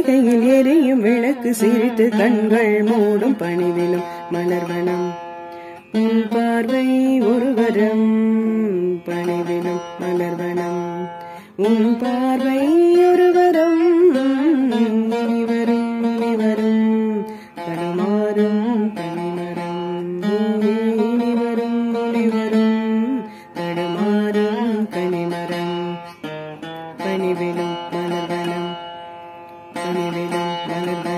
பொய்கையில் எரியும் விளக்கு சிரித்து கண்கள் மூடும் பணிவிலும் மலர்வனம் உன் பார்வை ஒரு வரம் பணிவிலும் மலர்வனம் உன் பார்வை ஒரு வரம் இனி வரும் இனி வரும் தடுமாறும் பனிமரம் இனி வரும் இனி வரும் தடுமாறும் கனிமரம் பணிவிலும் மலர்வனம் பணிவிலும் மலர்வனம்